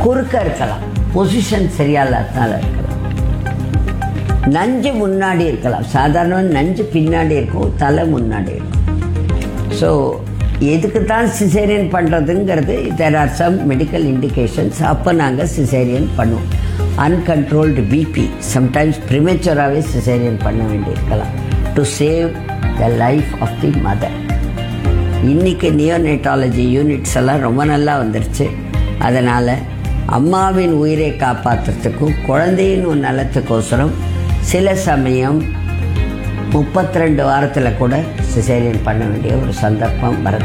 குறுக்க இருக்கலாம் பொசிஷன் சரியா இல்லாதனால இருக்கலாம் நஞ்சு முன்னாடி இருக்கலாம் சாதாரணமாக நஞ்சு பின்னாடி இருக்கும் தலை முன்னாடி இருக்கும் ஸோ எதுக்கு தான் சிசேரியன் பண்ணுறதுங்கிறது there are some medical indications அப்போ நாங்கள் சிசேரியன் பண்ணுவோம் அன்கண்ட்ரோல்டு பிபி சம்டைம்ஸ் ப்ரிமெச்சுராகவே சிசேரியன் பண்ண வேண்டியிருக்கலாம் to save the life of the mother இன்னைக்கு நியோநெட்டாலஜி யூனிட்ஸ் எல்லாம் ரொம்ப நல்லா வந்துருச்சு அதனால் அம்மாவின் உயிரை காப்பாற்றுறதுக்கும் குழந்தையின் நலத்துக்கோசரம் சில சமயம் முப்பத்தி ரெண்டு வாரத்தில் கூட சிசேரியன் பண்ண வேண்டிய ஒரு சந்தர்ப்பம் வருது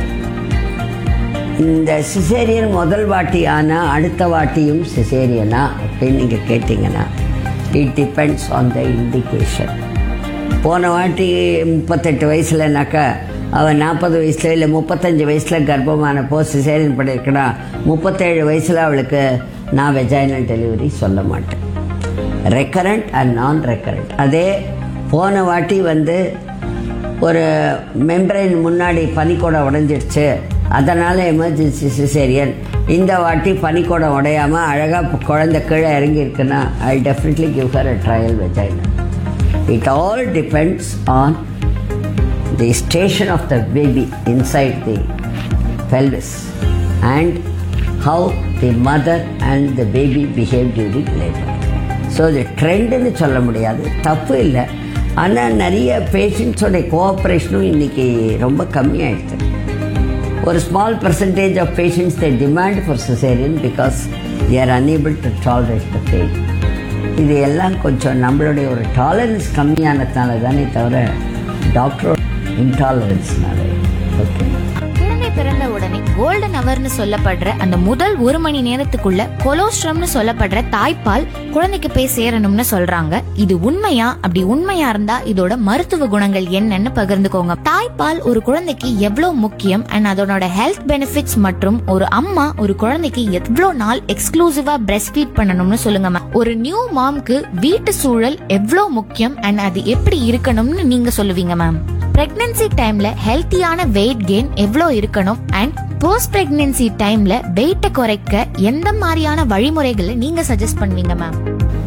இந்த சிசேரியன் முதல் வாட்டி ஆனால் அடுத்த வாட்டியும் சிசேரியனா அப்படின்னு நீங்கள் கேட்டிங்கன்னா it depends on the indication போன வாட்டி முப்பத்தெட்டு வயசுலனாக்கா அவன் நாற்பது வயசுல இல்லை முப்பத்தஞ்சு வயசில் கர்ப்பமானப்போ சிசேரியன் பண்ணியிருக்கனா முப்பத்தேழு வயசில் அவளுக்கு நான் வெஜைனல் டெலிவரி சொல்ல மாட்டேன் ரெக்கரண்ட் அண்ட் நான் ரெக்கரண்ட் அதே போன வாட்டி வந்து ஒரு மெம்பரைன் முன்னாடி பனிக்கூடம் உடைஞ்சிடுச்சு அதனால் எமர்ஜென்சி சிசேரியன் இந்த வாட்டி பனிக்கூடம் உடையாமல் அழகாக குழந்தை கீழே இறங்கி இருக்குன்னா I definitely give her a trial vaginal it all depends on the station of the baby inside the pelvis and how the mother and the baby behave during labor. So இது ட்ரெண்டுன்னு சொல்ல முடியாது தப்பு இல்லை ஆனால் நிறைய பேஷண்ட்ஸோடைய கோஆப்ரேஷனும் இன்னைக்கு ரொம்ப கம்மியாயிடுச்சு ஒரு small percentage of patients they demand for caesarean because they are unable to tolerate the pain இது எல்லாம் கொஞ்சம் நம்மளுடைய ஒரு டாலரன்ஸ் கம்மியானதுனால தானே தவிர டாக்டரோட இன்டாலரன்ஸ்னால ஓகே குழந்தை பிறந்த உடனே கோல்டன் அவர்னு சொல்லப்படுற அந்த முதல் ஒரு மணி நேரத்துக்குள்ள கொலோஸ்ட்ரம்னு சொல்லப்படுற தாய்ப்பால் குழந்தைக்கு போய் சேரணும்னு சொல்றாங்க இது உண்மையா அப்படி உண்மையா இருந்தா இதோட மருத்துவ குணங்கள் என்னன்னு பகிர்ந்துக்கோங்க தாய்ப்பால் ஒரு குழந்தைக்கு எவ்வளவு முக்கியம் அண்ட் அதனோட ஹெல்த் பெனிஃபிட்ஸ் மற்றும் ஒரு அம்மா ஒரு குழந்தைக்கு எவ்வளவு நாள் எக்ஸ்க்ளூசிவா பிரஸ்ட் ஃபீட் பண்ணணும்னு சொல்லுங்க ma'am. ஒரு நியூ மாம்க்கு வீட்டு சூழல் எவ்வளவு முக்கியம் அண்ட் அது எப்படி இருக்கணும்னு நீங்க சொல்லுவீங்க மேம் பிரெக்னன்சி டைம்ல ஹெல்த்தியான வெயிட் கெயின் எவ்வளோ இருக்கணும் அண்ட் போஸ்ட் பிரெக்னன்சி டைம்ல வெயிட்டை குறைக்க எந்த மாதிரியான வழிமுறைகளை நீங்க சஜஸ்ட் பண்ணுவீங்க மேம்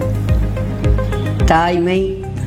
தாய்மை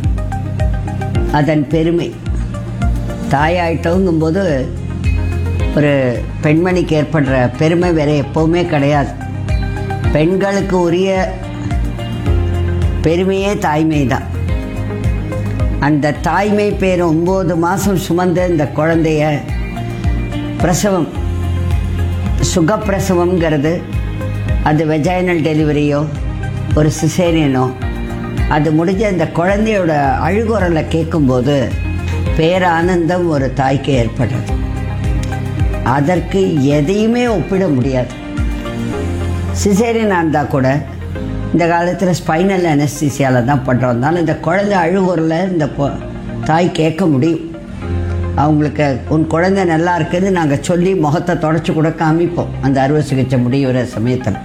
அதன் பெருமை தாயாயிட்டோங்கும்போது ஒரு பெண்மணிக்கு ஏற்படுற பெருமை வேற எப்பவுமே கிடையாது பெண்களுக்கு உரிய பெருமையே தாய்மை தான் அந்த தாய்மை பேர் ஒம்பது மாதம் சுமந்த இந்த குழந்தைய பிரசவம் சுகப்பிரசவம்ங்கிறது அது வெஜைனல் டெலிவரியோ ஒரு சிசேரியனோ அது முடிஞ்ச இந்த குழந்தையோட அழுகுரலை கேட்கும்போது பேரானந்தம் ஒரு தாய்க்கு ஏற்படுறது அதற்கு எதையுமே ஒப்பிட முடியாது சிசேரியனாக இருந்தால் கூட இந்த காலத்தில் ஸ்பைனல் அனஸ்தீசியாவில் தான் பண்ணுறதுனால இந்த குழந்தை அழுகுறல இந்த பொ- தாய் கேட்க முடியும் அவங்களுக்கு உன் குழந்தை நல்லா இருக்குன்னு நாங்கள் சொல்லி முகத்தை தொடச்சி கூட காமிப்போம் அந்த அறுவை சிகிச்சை முடிகிற சமயத்தில்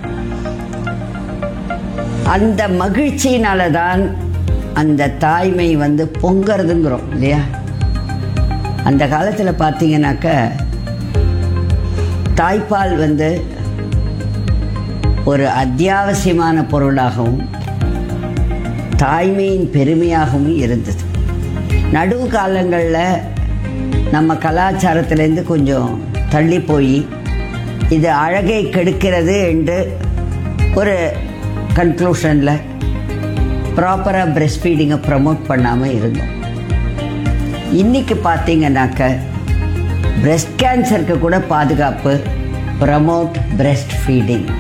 அந்த மகிழ்ச்சியினால தான் அந்த தாய்மை வந்து பொங்கறதுங்கிறோம் இல்லையா அந்த காலத்தில் பார்த்தீங்கன்னாக்க தாய்ப்பால் வந்து ஒரு அத்தியாவசியமான பொருளாகவும் தாய்மையின் பெருமையாகவும் இருந்தது நடுவு காலங்களில் நம்ம கலாச்சாரத்திலேருந்து கொஞ்சம் தள்ளி போய் இது அழகை கெடுக்கிறது என்று ஒரு கன்க்ளூஷனில் ப்ராப்பராக பிரஸ்ட் ஃபீடிங்கை ப்ரமோட் பண்ணாமல் இருந்தோம் இன்னைக்கு பார்த்தீங்கன்னாக்க பிரஸ்ட் கேன்சருக்கு கூட பாதுகாப்பு ப்ரமோட் பிரஸ்ட் ஃபீடிங்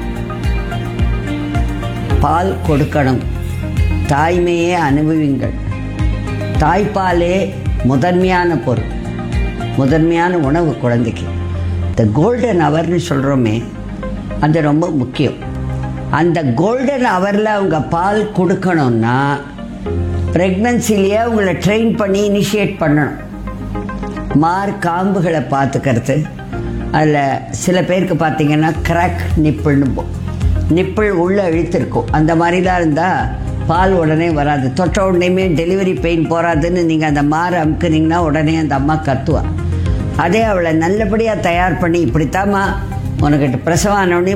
பால் கொடுக்கணும் தாய்மையே அனுபவிங்கள் தாய்ப்பாலே முதன்மையான பொருள் முதன்மையான உணவு குழந்தைக்கு இந்த கோல்டன் ஹவர்னு சொல்கிறோமே அது ரொம்ப முக்கியம் அந்த கோல்டன் ஹவரில் அவங்க பால் கொடுக்கணும்னா ப்ரெக்னன்சிலேயே அவங்கள ட்ரெயின் பண்ணி இனிஷியேட் பண்ணணும் மார் காம்புகளை பார்த்துக்கிறது அதில் சில பேருக்கு பார்த்தீங்கன்னா கிராக் நிப்பிள்னு நிப்பிள் உள்ளே இழுத்திருக்கும் அந்த மாதிரிலாம் இருந்தால் பால் உடனே வராது தொட்ட உடனேயுமே டெலிவரி பெயின் போகாதுன்னு நீங்கள் அந்த மாரை அமுக்குனீங்கன்னா உடனே அந்த அம்மா கத்துவா அதே அவளை நல்லபடியாக தயார் பண்ணி இப்படித்தாம்மா உனக்கிட்ட பிரசவம் ஆன உடனே